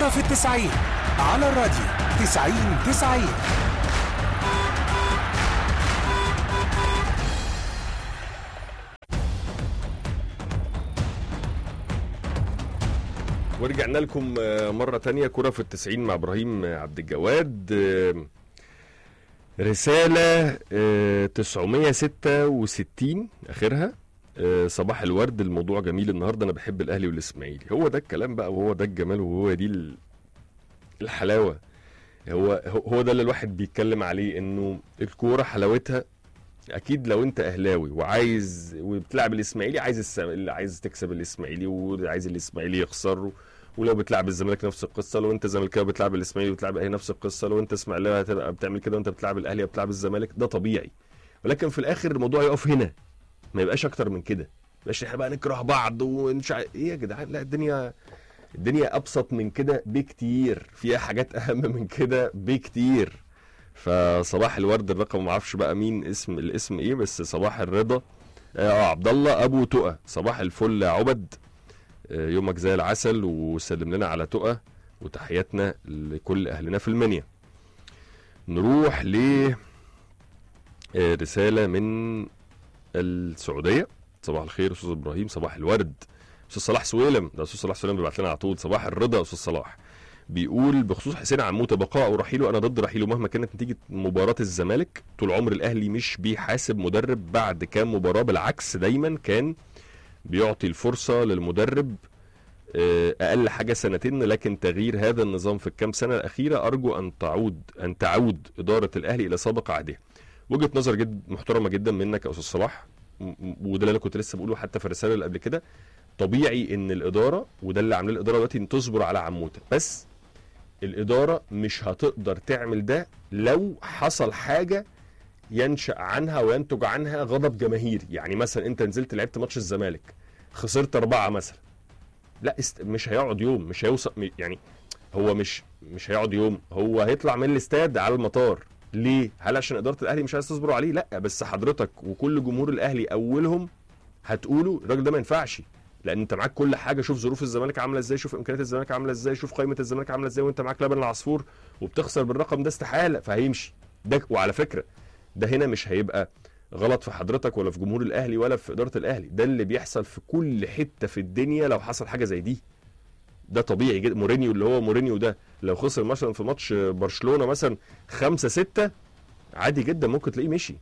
كرة في التسعين على الراديو تسعين تسعين ورجعنا لكم آه، مرة تانية كرة في التسعين مع إبراهيم عبد الجواد آه، رسالة آه، 966 آخرها آه، صباح الورد الموضوع جميل النهاردة أنا بحب الأهلي والإسماعيلي هو ده الكلام بقى وهو ده الجمال وهو دي ال- الحلاوة هو هو هو ده اللي الواحد بيتكلم عليه إنه الكورة حلاوتها اكيد لو انت اهلاوي وعايز وبتلعب الاسماعيلي عايز الس... عايز تكسب الاسماعيلي وعايز الاسماعيلي يخسر ولو بتلعب الزمالك نفس القصه لو انت زملكاوي بتلعب الاسماعيلي وبتلعب الاهلي نفس القصه لو انت اسماعيلاوي هتبقى بتعمل كده وانت بتلعب الاهلي وبتلعب الزمالك ده طبيعي ولكن في الاخر الموضوع يقف هنا ما يبقاش اكتر من كده ما يبقاش احنا بقى نكره بعض ومش عارف ايه يا جدعان لا الدنيا الدنيا ابسط من كده بكتير فيها حاجات اهم من كده بكتير فصباح الورد الرقم ما اعرفش بقى مين اسم الاسم ايه بس صباح الرضا اه عبد الله ابو تقى صباح الفل يا عبد آه، يومك زي العسل وسلم لنا على تقى وتحياتنا لكل اهلنا في المنيا نروح ل آه، رساله من السعوديه صباح الخير استاذ ابراهيم صباح الورد استاذ صلاح سويلم ده استاذ صلاح سويلم بيبعت لنا على طول صباح الرضا يا استاذ صلاح بيقول بخصوص حسين عموته بقاء او رحيله انا ضد رحيله مهما كانت نتيجه مباراه الزمالك طول عمر الاهلي مش بيحاسب مدرب بعد كام مباراه بالعكس دايما كان بيعطي الفرصه للمدرب آه، اقل حاجه سنتين لكن تغيير هذا النظام في الكام سنه الاخيره ارجو ان تعود ان تعود اداره الاهلي الى سابق عهدها وجهه نظر جد محترمه جدا منك يا استاذ صلاح م- م- وده اللي انا كنت لسه بقوله حتى في الرساله اللي قبل كده طبيعي ان الاداره وده اللي عاملاه الاداره دلوقتي ان تصبر على عموته بس الإدارة مش هتقدر تعمل ده لو حصل حاجة ينشأ عنها وينتج عنها غضب جماهيري يعني مثلا انت نزلت لعبت ماتش الزمالك خسرت أربعة مثلا لا است... مش هيقعد يوم مش هيوصل م- يعني هو مش مش هيقعد يوم هو هيطلع من الاستاد على المطار ليه؟ هل عشان إدارة الأهلي مش عايز تصبروا عليه؟ لا بس حضرتك وكل جمهور الأهلي أولهم هتقولوا الراجل ده ما ينفعش لان انت معاك كل حاجه شوف ظروف الزمالك عامله ازاي شوف امكانيات الزمالك عامله ازاي شوف قائمه الزمالك عامله ازاي وانت معاك لبن العصفور وبتخسر بالرقم ده استحاله فهيمشي ده وعلى فكره ده هنا مش هيبقى غلط في حضرتك ولا في جمهور الاهلي ولا في اداره الاهلي ده اللي بيحصل في كل حته في الدنيا لو حصل حاجه زي دي ده طبيعي جدا مورينيو اللي هو مورينيو ده لو خسر مثلا في ماتش برشلونه مثلا 5 6 عادي جدا ممكن تلاقيه مشي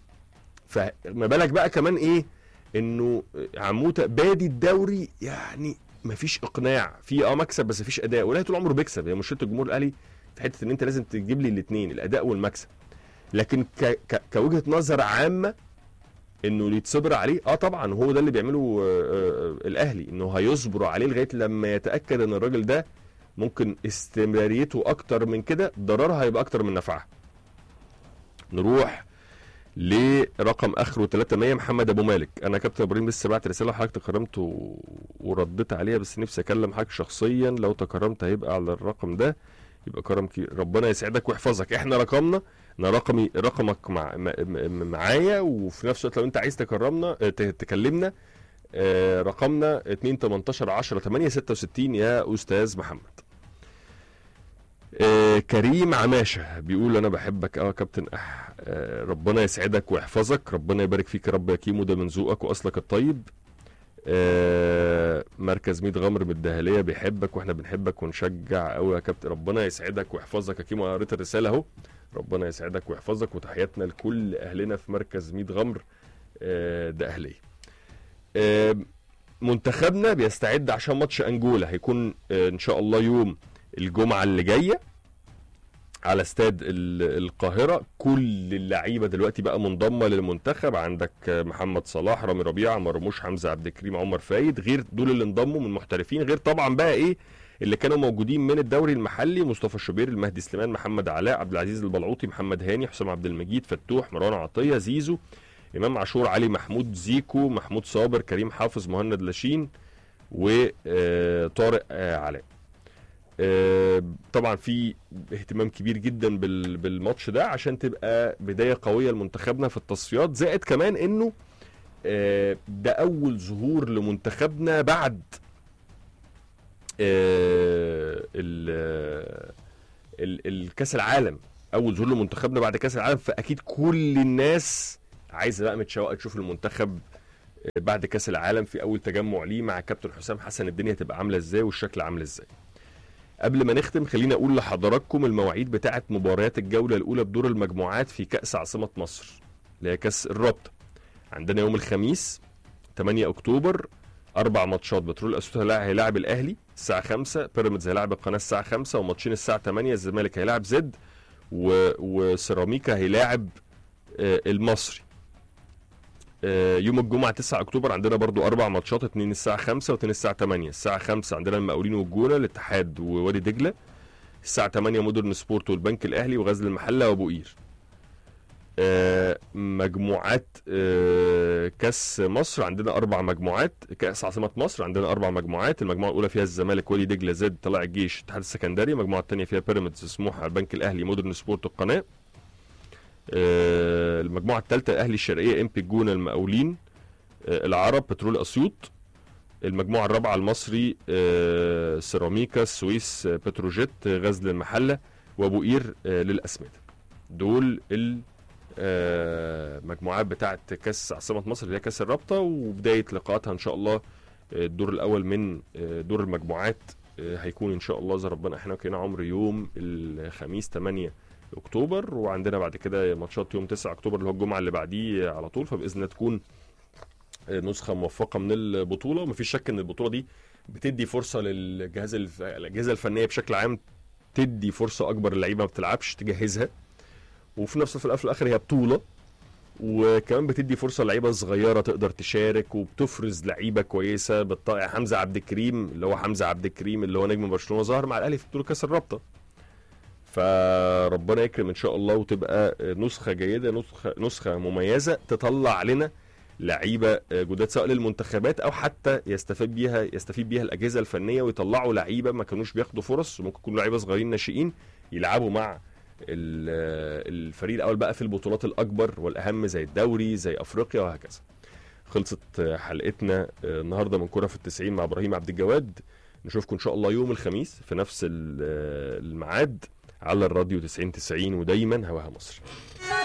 فما بالك بقى كمان ايه انه عموته بادي الدوري يعني مفيش اقناع في اه مكسب بس مفيش اداء ولا طول عمره بيكسب هي مشكله الجمهور الاهلي في حته ان انت لازم تجيب لي الاثنين الاداء والمكسب لكن ك... ك... كوجهه نظر عامه انه اللي يتصبر عليه اه طبعا هو ده اللي بيعمله آه، آه، الاهلي انه هيصبروا عليه لغايه لما يتاكد ان الراجل ده ممكن استمراريته اكتر من كده ضررها هيبقى اكتر من نفعها نروح لرقم اخره 300 محمد ابو مالك انا كابتن ابراهيم لسه بعت رساله حضرتك تكرمت و... ورديت عليها بس نفسي اكلم حضرتك شخصيا لو تكرمت هيبقى على الرقم ده يبقى كرم كي... ربنا يسعدك ويحفظك احنا رقمنا انا رقمي رقمك مع... م... م... معايا وفي نفس الوقت لو انت عايز تكرمنا اه، ت... تكلمنا اه، رقمنا 2 18 10 8 66 يا استاذ محمد آه كريم عماشه بيقول انا بحبك اه يا كابتن أح آه ربنا يسعدك ويحفظك ربنا يبارك فيك يا رب يا كيمو ده من ذوقك واصلك الطيب آه مركز ميت غمر من الدهليه بيحبك واحنا بنحبك ونشجع قوي يا كابتن ربنا يسعدك ويحفظك يا كيمو أنا قريت الرساله اهو ربنا يسعدك ويحفظك وتحياتنا لكل اهلنا في مركز ميت غمر آه ده اهليه آه منتخبنا بيستعد عشان ماتش انجولا هيكون آه ان شاء الله يوم الجمعه اللي جايه على استاد ال- القاهره كل اللعيبه دلوقتي بقى منضمه للمنتخب عندك محمد صلاح رامي ربيعه مرموش حمزه عبد الكريم عمر فايد غير دول اللي انضموا من محترفين غير طبعا بقى ايه اللي كانوا موجودين من الدوري المحلي مصطفى الشوبير المهدي سليمان محمد علاء عبد العزيز البلعوطي محمد هاني حسام عبد المجيد فتوح مروان عطيه زيزو امام عاشور علي محمود زيكو محمود صابر كريم حافظ مهند لاشين وطارق علاء آه، طبعا في اهتمام كبير جدا بال- بالماتش ده عشان تبقى بدايه قويه لمنتخبنا في التصفيات زائد كمان انه آه، ده اول ظهور لمنتخبنا بعد آه، ال ال- الكاس العالم اول ظهور لمنتخبنا بعد كاس العالم فاكيد كل الناس عايزه بقى متشوقه تشوف المنتخب بعد كاس العالم في اول تجمع ليه مع كابتن حسام حسن الدنيا تبقى عامله ازاي والشكل عامل ازاي قبل ما نختم خليني اقول لحضراتكم المواعيد بتاعه مباريات الجوله الاولى بدور المجموعات في كاس عاصمه مصر اللي هي كاس الرابطه عندنا يوم الخميس 8 اكتوبر اربع ماتشات بترول اسيوط هيلاعب- هيلاعب الاهلي الساعه 5 بيراميدز هيلاعب القناه الساعه 5 وماتشين الساعه 8 الزمالك هيلاعب زد و... وسيراميكا هيلاعب آه، المصري آه، يوم الجمعة 9 أكتوبر عندنا برضو أربع ماتشات اتنين الساعة 5 واتنين الساعة 8 الساعة 5 عندنا المقاولين والجونة الاتحاد ووادي دجلة الساعة 8 مودرن سبورت والبنك الأهلي وغزل المحلة وأبو قير آه، مجموعات آه، كاس مصر عندنا أربع مجموعات كأس عاصمة مصر عندنا أربع مجموعات المجموعة الأولى فيها الزمالك وادي دجلة زد طلائع الجيش الاتحاد السكندري المجموعة الثانية فيها بيراميدز سموحة البنك الأهلي مودرن سبورت القناة آه، المجموعه الثالثه الاهلي الشرقيه امبي الجونه المقاولين آه، العرب بترول اسيوط المجموعه الرابعه المصري آه، سيراميكا السويس آه، بتروجيت آه، غزل المحله وابو قير آه، للاسمده دول المجموعات بتاعه كاس عاصمه مصر اللي هي كاس الرابطه وبدايه لقاءاتها ان شاء الله آه، الدور الاول من آه، دور المجموعات آه، هيكون ان شاء الله اذا ربنا احنا وكينا عمر يوم الخميس 8 اكتوبر وعندنا بعد كده ماتشات يوم 9 اكتوبر اللي هو الجمعه اللي بعديه على طول فباذن الله تكون نسخه موفقه من البطوله ومفيش شك ان البطوله دي بتدي فرصه للجهاز الف... الاجهزه الفنيه بشكل عام تدي فرصه اكبر للعيبه ما بتلعبش تجهزها وفي نفس الوقت في الاخر هي بطوله وكمان بتدي فرصه لعيبه صغيره تقدر تشارك وبتفرز لعيبه كويسه بالطائع حمزه عبد الكريم اللي هو حمزه عبد الكريم اللي هو نجم برشلونه ظهر مع الاهلي في بطوله كاس الرابطه فربنا يكرم ان شاء الله وتبقى نسخه جيده نسخه نسخه مميزه تطلع لنا لعيبه جداد سواء للمنتخبات او حتى يستفيد بيها يستفيد بيها الاجهزه الفنيه ويطلعوا لعيبه ما كانوش بياخدوا فرص ممكن يكونوا لعيبه صغيرين ناشئين يلعبوا مع ال- الفريق الاول بقى في البطولات الاكبر والاهم زي الدوري زي افريقيا وهكذا خلصت حلقتنا النهارده من كره في التسعين مع ابراهيم عبد الجواد نشوفكم ان شاء الله يوم الخميس في نفس ال- الميعاد على الراديو 90 90 ودايما هواها مصر